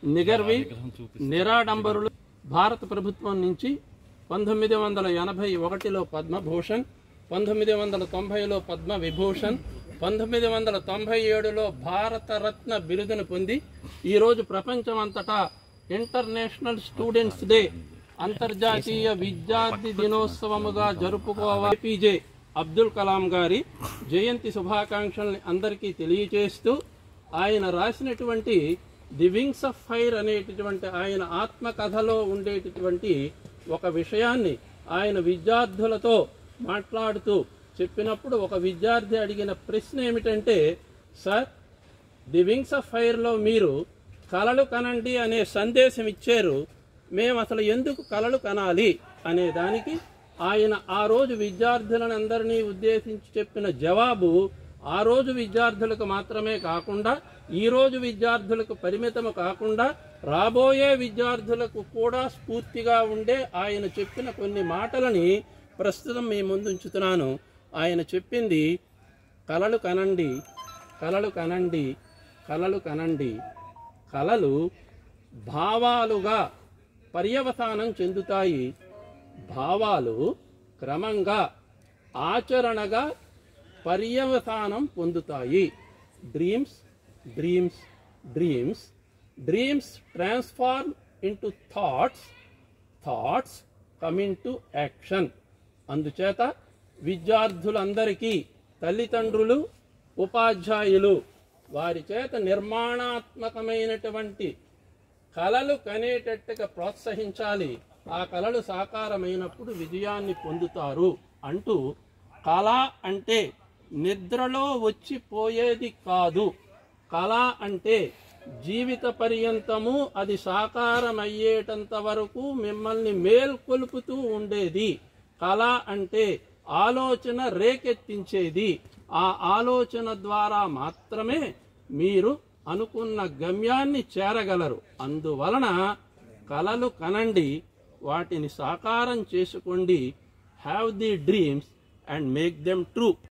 నిగర్వి నిరాడంబరులు భారత ప్రభుత్వం నుంచి పంతొమ్మిది వందల ఎనభై ఒకటిలో పద్మభూషణ్ పంతొమ్మిది వందల తొంభైలో పద్మ విభూషణ్ పంతొమ్మిది వందల తొంభై ఏడులో భారతరత్న బిరుదును పొంది ఈరోజు ప్రపంచమంతటా ఇంటర్నేషనల్ స్టూడెంట్స్ డే అంతర్జాతీయ విద్యార్థి దినోత్సవముగా జరుపుకోవాలి ఏపీజే అబ్దుల్ కలాం గారి జయంతి శుభాకాంక్షల్ని అందరికీ తెలియజేస్తూ ఆయన రాసినటువంటి ది వింగ్స్ ఆఫ్ ఫైర్ అనేటటువంటి ఆయన ఆత్మకథలో ఉండేటటువంటి ఒక విషయాన్ని ఆయన విద్యార్థులతో మాట్లాడుతూ చెప్పినప్పుడు ఒక విద్యార్థి అడిగిన ప్రశ్న ఏమిటంటే సార్ ది వింగ్స్ ఆఫ్ ఫైర్లో మీరు కలలు కనండి అనే సందేశం ఇచ్చారు మేము అసలు ఎందుకు కలలు కనాలి అనే దానికి ఆయన ఆ రోజు విద్యార్థులను అందరినీ ఉద్దేశించి చెప్పిన జవాబు ఆ రోజు విద్యార్థులకు మాత్రమే కాకుండా ఈ రోజు విద్యార్థులకు పరిమితము కాకుండా రాబోయే విద్యార్థులకు కూడా స్ఫూర్తిగా ఉండే ఆయన చెప్పిన కొన్ని మాటలని ప్రస్తుతం మీ ముందు ఉంచుతున్నాను ఆయన చెప్పింది కలలు కనండి కలలు కనండి కలలు కనండి కలలు భావాలుగా పర్యవసానం చెందుతాయి భావాలు క్రమంగా ఆచరణగా పర్యవసానం పొందుతాయి dreams dreams dreams dreams transform into thoughts thoughts coming to action అందుచేత విద్యార్థులందరికీ తల్లిదండ్రులు ఉపాధ్యాయులు వారి చేత నిర్మాణాత్మకమైనటువంటి కళలు కనేటట్టుగా ప్రోత్సహించాలి ఆ కళలు సాకారమైనప్పుడు విజయాన్ని పొందుతారు అంటూ కళ అంటే నిద్రలో వచ్చిపోయేది కాదు కళ అంటే జీవిత పర్యంతము అది సాకారమయ్యేటంత వరకు మిమ్మల్ని మేల్కొల్పుతూ ఉండేది కళ అంటే ఆలోచన రేకెత్తించేది ఆ ఆలోచన ద్వారా మాత్రమే మీరు అనుకున్న గమ్యాన్ని చేరగలరు అందువలన కలలు కనండి వాటిని సాకారం చేసుకోండి have the dreams and make them true